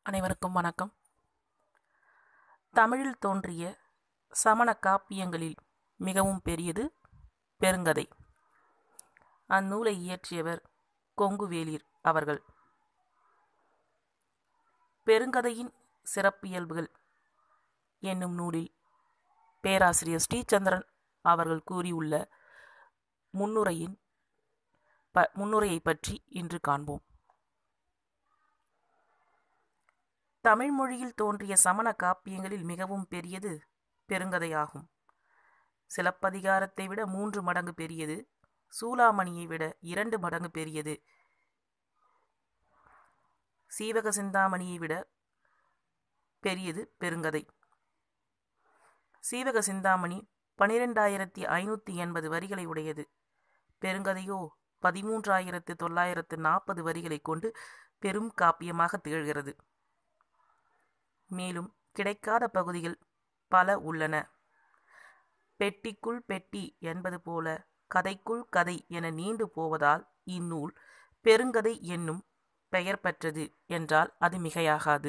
அனைவருக்கும் வணக்கம் தமிழில் தோன்றிய சமண காப்பியங்களில் மிகவும் பெரியது பெருங்கதை அந்நூலை இயற்றியவர் கொங்குவேளிர் அவர்கள் பெருங்கதையின் சிறப்பியல்புகள் என்னும் நூலில் பேராசிரியர் ஸ்ரீசந்திரன் அவர்கள் கூறியுள்ள முன்னுரையின் ப முன்னுரையை பற்றி இன்று காண்போம் தமிழ் மொழியில் தோன்றிய சமண காப்பியங்களில் மிகவும் பெரியது பெருங்கதையாகும் சிலப்பதிகாரத்தை விட மூன்று மடங்கு பெரியது சூளாமணியை விட இரண்டு மடங்கு பெரியது சீவக சிந்தாமணியை விட பெரியது பெருங்கதை சீவக சிந்தாமணி பனிரெண்டாயிரத்தி ஐநூற்றி எண்பது வரிகளை உடையது பெருங்கதையோ பதிமூன்றாயிரத்து தொள்ளாயிரத்து நாற்பது வரிகளை கொண்டு பெரும் காப்பியமாக திகழ்கிறது மேலும் கிடைக்காத பகுதிகள் பல உள்ளன பெட்டிக்குள் பெட்டி என்பது போல கதைக்குள் கதை என நீண்டு போவதால் இந்நூல் பெருங்கதை என்னும் பெயர் பெற்றது என்றால் அது மிகையாகாது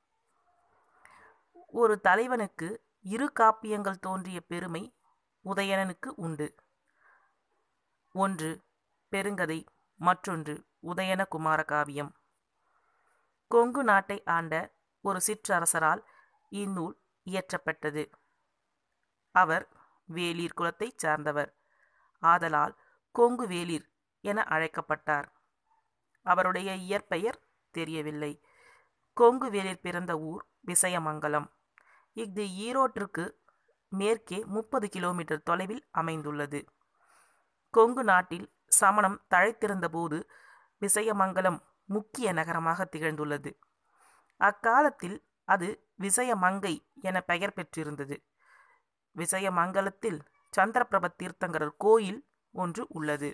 ஒரு தலைவனுக்கு இரு காப்பியங்கள் தோன்றிய பெருமை உதயணனுக்கு உண்டு ஒன்று பெருங்கதை மற்றொன்று உதயன குமார காவியம் கொங்கு நாட்டை ஆண்ட ஒரு சிற்றரசரால் இந்நூல் இயற்றப்பட்டது அவர் வேளிர் குலத்தைச் சார்ந்தவர் ஆதலால் கொங்கு வேளிர் என அழைக்கப்பட்டார் அவருடைய இயற்பெயர் தெரியவில்லை கொங்கு வேளிர் பிறந்த ஊர் விசயமங்கலம் இஃது ஈரோட்டிற்கு மேற்கே முப்பது கிலோமீட்டர் தொலைவில் அமைந்துள்ளது கொங்கு நாட்டில் சமணம் தழைத்திருந்தபோது விசயமங்கலம் முக்கிய நகரமாக திகழ்ந்துள்ளது அக்காலத்தில் அது விசயமங்கை என பெயர் பெற்றிருந்தது விசயமங்கலத்தில் சந்திரபிரப தீர்த்தங்கரர் கோயில் ஒன்று உள்ளது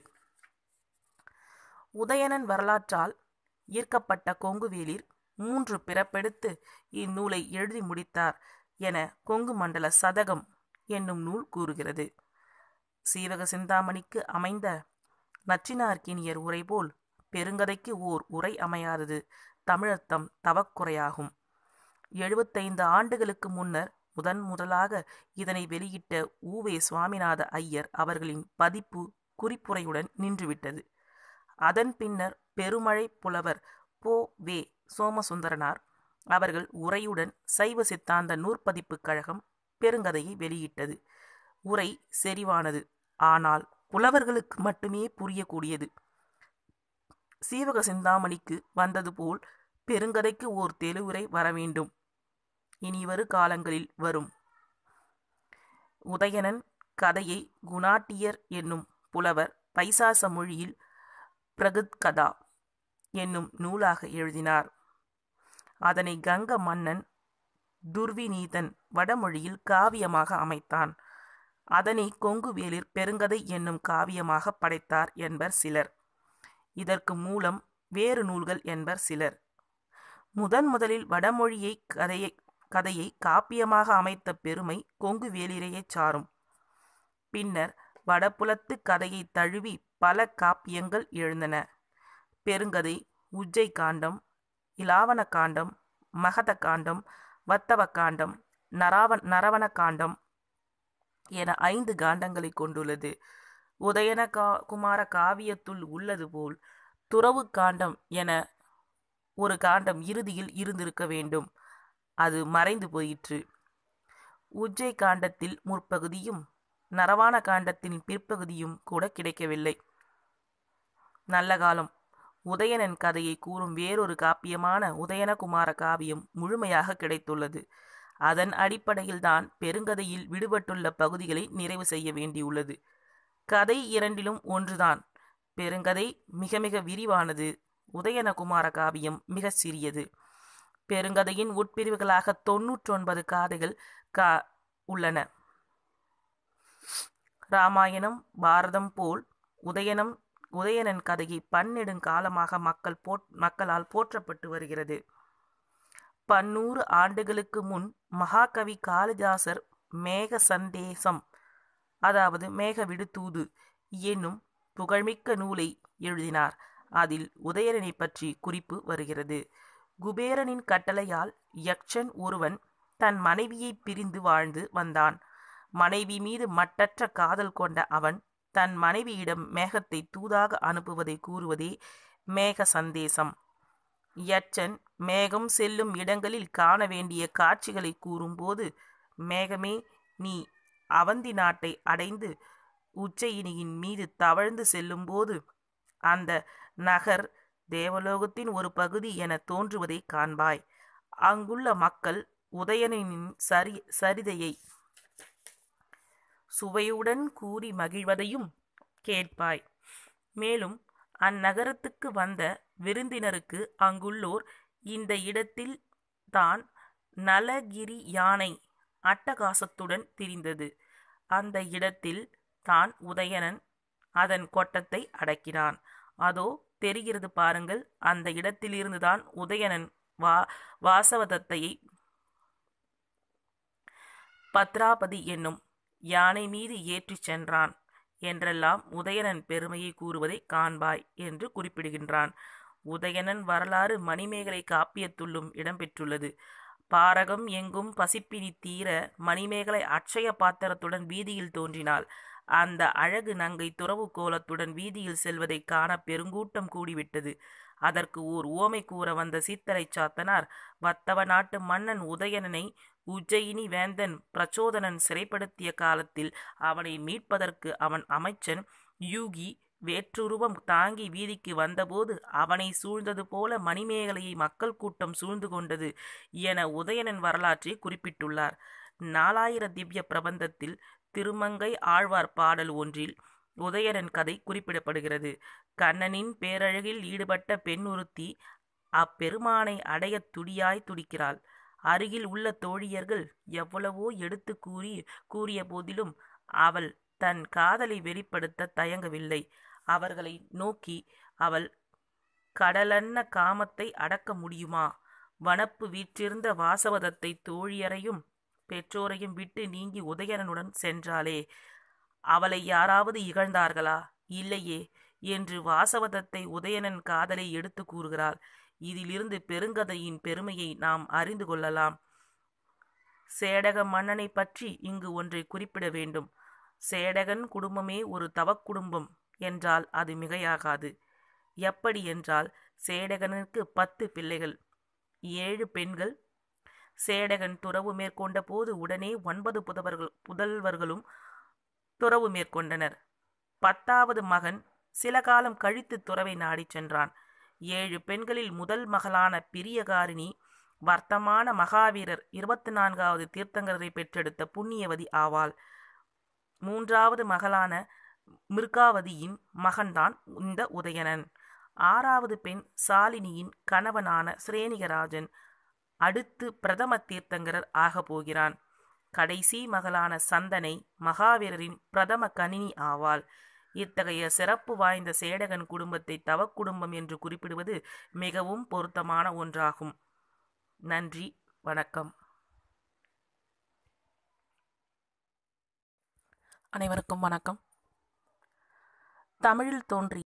உதயணன் வரலாற்றால் ஈர்க்கப்பட்ட கொங்குவேலிர் மூன்று பிறப்பெடுத்து இந்நூலை எழுதி முடித்தார் என கொங்கு மண்டல சதகம் என்னும் நூல் கூறுகிறது சீவக சிந்தாமணிக்கு அமைந்த நச்சினார்க்கினியர் உரை போல் பெருங்கதைக்கு ஓர் உரை அமையாதது தமிழர்த்தம் தவக்குறையாகும் எழுபத்தைந்து ஆண்டுகளுக்கு முன்னர் முதன் முதலாக இதனை வெளியிட்ட ஊவே சுவாமிநாத ஐயர் அவர்களின் பதிப்பு குறிப்புரையுடன் நின்றுவிட்டது அதன் பின்னர் பெருமழை புலவர் போ வே சோமசுந்தரனார் அவர்கள் உரையுடன் சைவ சித்தாந்த நூற்பதிப்புக் கழகம் பெருங்கதையை வெளியிட்டது உரை செறிவானது ஆனால் புலவர்களுக்கு மட்டுமே புரியக்கூடியது சீவக சிந்தாமணிக்கு வந்தது போல் பெருங்கதைக்கு ஓர் தெளிவுரை வரவேண்டும் இனிவரு காலங்களில் வரும் உதயணன் கதையை குணாட்டியர் என்னும் புலவர் பைசாச மொழியில் பிரகுத்கதா என்னும் நூலாக எழுதினார் அதனை கங்க மன்னன் துர்விநீதன் வடமொழியில் காவியமாக அமைத்தான் அதனை கொங்குவேலிர் பெருங்கதை என்னும் காவியமாக படைத்தார் என்பர் சிலர் இதற்கு மூலம் வேறு நூல்கள் என்பர் சிலர் முதன் முதலில் வடமொழியை கதையை கதையை காப்பியமாக அமைத்த பெருமை கொங்கு வேலிரையைச் சாரும் பின்னர் வடபுலத்து கதையை தழுவி பல காப்பியங்கள் எழுந்தன பெருங்கதை உஜ்ஜை காண்டம் இலாவண காண்டம் மகத காண்டம் வத்தவ காண்டம் நராவன் நரவண காண்டம் என ஐந்து காண்டங்களை கொண்டுள்ளது உதயன கா குமார காவியத்துள் உள்ளது போல் துறவு காண்டம் என ஒரு காண்டம் இறுதியில் இருந்திருக்க வேண்டும் அது மறைந்து போயிற்று உஜ்ஜை காண்டத்தில் முற்பகுதியும் நரவான காண்டத்தின் பிற்பகுதியும் கூட கிடைக்கவில்லை நல்ல காலம் உதயணன் கதையை கூறும் வேறொரு காப்பியமான உதயனகுமார காவியம் முழுமையாக கிடைத்துள்ளது அதன் அடிப்படையில்தான் பெருங்கதையில் விடுபட்டுள்ள பகுதிகளை நிறைவு செய்ய வேண்டியுள்ளது கதை இரண்டிலும் ஒன்றுதான் பெருங்கதை மிக மிக விரிவானது உதயனகுமார காவியம் மிகச் சிறியது பெருங்கதையின் உட்பிரிவுகளாக தொன்னூற்றொன்பது காதைகள் கா உள்ளன ராமாயணம் பாரதம் போல் உதயனம் உதயணன் கதையை பன்னெடுங்காலமாக மக்கள் போட் மக்களால் போற்றப்பட்டு வருகிறது பன்னூறு ஆண்டுகளுக்கு முன் மகாகவி காளிதாசர் மேக சந்தேசம் அதாவது மேக விடுதூது என்னும் புகழ்மிக்க நூலை எழுதினார் அதில் உதயணனை பற்றி குறிப்பு வருகிறது குபேரனின் கட்டளையால் யக்ஷன் ஒருவன் தன் மனைவியை பிரிந்து வாழ்ந்து வந்தான் மனைவி மீது மட்டற்ற காதல் கொண்ட அவன் தன் மனைவியிடம் மேகத்தை தூதாக அனுப்புவதை கூறுவதே மேக சந்தேசம் யட்சன் மேகம் செல்லும் இடங்களில் காண வேண்டிய காட்சிகளை கூறும்போது மேகமே நீ அவந்தி நாட்டை அடைந்து உச்சயினியின் மீது தவழ்ந்து செல்லும்போது அந்த நகர் தேவலோகத்தின் ஒரு பகுதி என தோன்றுவதை காண்பாய் அங்குள்ள மக்கள் உதயனின் சரி சரிதையை சுவையுடன் கூறி மகிழ்வதையும் கேட்பாய் மேலும் அந்நகரத்துக்கு வந்த விருந்தினருக்கு அங்குள்ளோர் இந்த இடத்தில் தான் நலகிரி யானை அட்டகாசத்துடன் திரிந்தது அந்த இடத்தில் தான் உதயணன் அதன் கொட்டத்தை அடக்கினான் அதோ தெரிகிறது பாருங்கள் அந்த இடத்திலிருந்துதான் உதயணன் வா வாசவதத்தையை பத்ராபதி என்னும் யானை மீது ஏற்றிச் சென்றான் என்றெல்லாம் உதயணன் பெருமையை கூறுவதை காண்பாய் என்று குறிப்பிடுகின்றான் உதயணன் வரலாறு மணிமேகலை காப்பியத்துள்ளும் இடம்பெற்றுள்ளது பாரகம் எங்கும் பசிப்பினி தீர மணிமேகலை அட்சய பாத்திரத்துடன் வீதியில் தோன்றினாள் அந்த அழகு நங்கை துறவு கோலத்துடன் வீதியில் செல்வதைக் காண பெருங்கூட்டம் கூடிவிட்டது அதற்கு ஓர் உவமை கூற வந்த சீத்தரை சாத்தனார் வத்தவ நாட்டு மன்னன் உதயணனை உஜ்ஜயினி வேந்தன் பிரச்சோதனன் சிறைப்படுத்திய காலத்தில் அவனை மீட்பதற்கு அவன் அமைச்சன் யூகி வேற்றுருவம் தாங்கி வீதிக்கு வந்தபோது அவனை சூழ்ந்தது போல மணிமேகலையை மக்கள் கூட்டம் சூழ்ந்து கொண்டது என உதயணன் வரலாற்றை குறிப்பிட்டுள்ளார் நாலாயிர திவ்ய பிரபந்தத்தில் திருமங்கை ஆழ்வார் பாடல் ஒன்றில் உதயணன் கதை குறிப்பிடப்படுகிறது கண்ணனின் பேரழகில் ஈடுபட்ட பெண் ஒருத்தி அப்பெருமானை அடைய துடியாய் துடிக்கிறாள் அருகில் உள்ள தோழியர்கள் எவ்வளவோ எடுத்து கூறி கூறிய போதிலும் அவள் தன் காதலை வெளிப்படுத்த தயங்கவில்லை அவர்களை நோக்கி அவள் கடலன்ன காமத்தை அடக்க முடியுமா வனப்பு வீற்றிருந்த வாசவதத்தை தோழியரையும் பெற்றோரையும் விட்டு நீங்கி உதயணனுடன் சென்றாளே அவளை யாராவது இகழ்ந்தார்களா இல்லையே என்று வாசவதத்தை உதயணன் காதலை எடுத்து கூறுகிறாள் இதிலிருந்து பெருங்கதையின் பெருமையை நாம் அறிந்து கொள்ளலாம் சேடக மன்னனை பற்றி இங்கு ஒன்றை குறிப்பிட வேண்டும் சேடகன் குடும்பமே ஒரு தவக் குடும்பம் என்றால் அது மிகையாகாது எப்படி என்றால் சேடகனுக்கு பத்து பிள்ளைகள் ஏழு பெண்கள் சேடகன் துறவு மேற்கொண்ட போது உடனே ஒன்பது புதவர்கள் புதல்வர்களும் துறவு மேற்கொண்டனர் பத்தாவது மகன் சில காலம் கழித்து துறவை நாடிச் சென்றான் ஏழு பெண்களில் முதல் மகளான பிரியகாரிணி வர்த்தமான மகாவீரர் இருபத்தி நான்காவது தீர்த்தங்கரை பெற்றெடுத்த புண்ணியவதி ஆவாள் மூன்றாவது மகளான மிருகாவதியின் மகன்தான் இந்த உதயணன் ஆறாவது பெண் சாலினியின் கணவனான சிரேனிகராஜன் அடுத்து பிரதம தீர்த்தங்கரர் ஆகப் போகிறான் கடைசி மகளான சந்தனை மகாவீரரின் பிரதம கணினி ஆவாள் இத்தகைய சிறப்பு வாய்ந்த சேடகன் குடும்பத்தை தவக் குடும்பம் என்று குறிப்பிடுவது மிகவும் பொருத்தமான ஒன்றாகும் நன்றி வணக்கம் அனைவருக்கும் வணக்கம் தமிழில் தோன்றி